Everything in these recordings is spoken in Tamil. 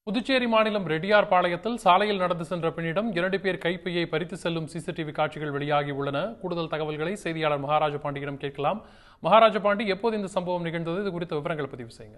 புதுச்சேரி மாநிலம் ரெட்டியார்பாளையத்தில் சாலையில் நடந்து சென்ற பெண்ணிடம் இரண்டு பேர் கைப்பையை பறித்து செல்லும் சிசிடிவி காட்சிகள் வெளியாகி உள்ளன கூடுதல் தகவல்களை செய்தியாளர் மகாராஜ பாண்டியிடம் கேட்கலாம் மகாராஜ பாண்டி எப்போது இந்த சம்பவம் நிகழ்ந்தது இது குறித்த விவரங்கள் பதிவு செய்யுங்க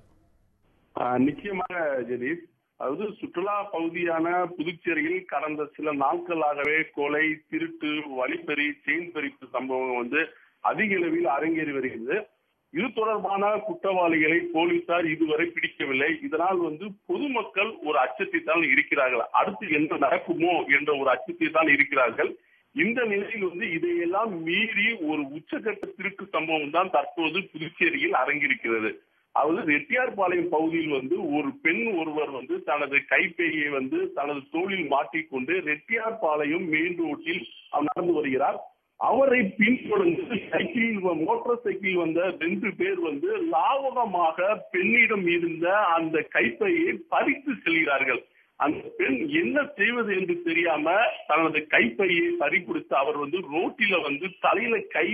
ஆஹ் நிச்சயமாக ஜெனீஷ் அதாவது சுற்றுலா பகுதியான புதுச்சேரியில் கடந்த சில நாட்களாகவே கொலை திருட்டு வழிப்பறி செயின் பறிப்பு சம்பவம் வந்து அதிக அளவில் அரங்கேறி வருகிறது இது தொடர்பான குற்றவாளிகளை போலீசார் இதுவரை பிடிக்கவில்லை இதனால் வந்து பொதுமக்கள் ஒரு அச்சத்தை தான் இருக்கிறார்கள் அடுத்து என்ன நடக்குமோ என்ற ஒரு அச்சத்தை தான் இருக்கிறார்கள் இந்த நிலையில் வந்து இதையெல்லாம் மீறி ஒரு உச்சகட்ட திருட்டு சம்பவம் தான் தற்போது புதுச்சேரியில் அரங்கிருக்கிறது அதாவது ரெட்டியார்பாளையம் பகுதியில் வந்து ஒரு பெண் ஒருவர் வந்து தனது கைப்பையை வந்து தனது தோளில் மாட்டிக்கொண்டு ரெட்டியார்பாளையம் மெயின் ரோட்டில் அவர் நடந்து வருகிறார் அவரை பின்தொடர்ந்து சைக்கிளில் வ- மோட்டார் சைக்கிள் வந்த ரெண்டு பேர் வந்து லாவகமாக பெண்ணிடம் இருந்த அந்த கைப்பையை பறித்து செல்கிறார்கள் அந்த பெண் என்ன செய்வது என்று தெரியாம தனது கைப்பையை பறிகொடுத்து அவர் வந்து ரோட்டில வந்து தலையில கை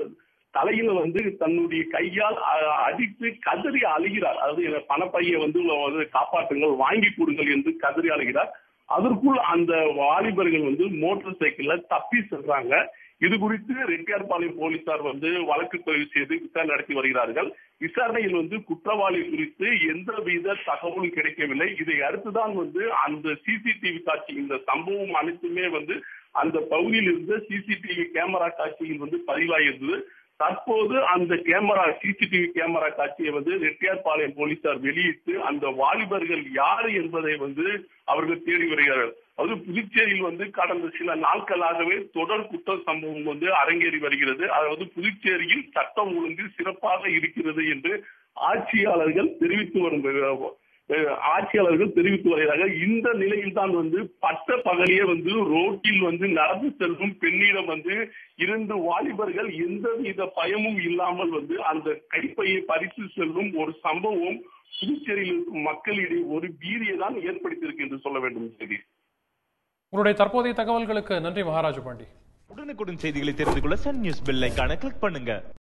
தலையில வந்து தன்னுடைய கையால் அ- அடித்து கதறி அழுகிறார் அதாவது என் பணப்பையை வந்து வந்து காப்பாற்றுங்கள் வாங்கி கொடுங்கள் என்று கதறி அழுகிறார் அதற்குள் அந்த வாலிபர்கள் வந்து மோட்டார் சைக்கிள்ல தப்பி செல்றாங்க இது குறித்து ரெட்டியார்பாளையம் போலீசார் வந்து வழக்கு பதிவு செய்து விசாரணை நடத்தி வருகிறார்கள் விசாரணையில் வந்து குற்றவாளி குறித்து எந்தவித தகவலும் கிடைக்கவில்லை இதை அடுத்துதான் வந்து அந்த சிசிடிவி காட்சி இந்த சம்பவம் அனைத்துமே வந்து அந்த பகுதியில் இருந்த சிசிடிவி கேமரா காட்சியில் வந்து பதிவாகியிருந்தது தற்போது அந்த கேமரா சிசிடிவி கேமரா காட்சியை வந்து ரெட்டியார்பாளையம் போலீசார் வெளியிட்டு அந்த வாலிபர்கள் யார் என்பதை வந்து அவர்கள் தேடி வருகிறார்கள் அதாவது புதுச்சேரியில் வந்து கடந்த சில நாட்களாகவே தொடர் குற்ற சம்பவம் வந்து அரங்கேறி வருகிறது அதாவது புதுச்சேரியில் சட்டம் ஒழுங்கு சிறப்பாக இருக்கிறது என்று ஆட்சியாளர்கள் தெரிவித்து வரும் அஹ், ஆட்சியாளர்கள் தெரிவித்து வருகிறார்கள் இந்த நிலையில் தான் வந்து பட்ட பகலியே வந்து ரோட்டில் வந்து நடந்து செல்லும் பெண்ணிடம் வந்து இரண்டு வாலிபர்கள் எந்தவித பயமும் இல்லாமல் வந்து அந்த கைப்பையை பறித்து செல்லும் ஒரு சம்பவம் புதுச்சேரியில் இருக்கும் மக்களிடையே ஒரு பீதியை தான் ஏற்படுத்தியிருக்கு என்று சொல்ல வேண்டும் சரி உங்களுடைய தற்போதைய தகவல்களுக்கு நன்றி மகாராஜ பாண்டி உடனுக்குடன் செய்திகளை தெரிந்து கொள்ள சன் நியூஸ் பெல் ஐகானை கிளிக் பண்ணுங்க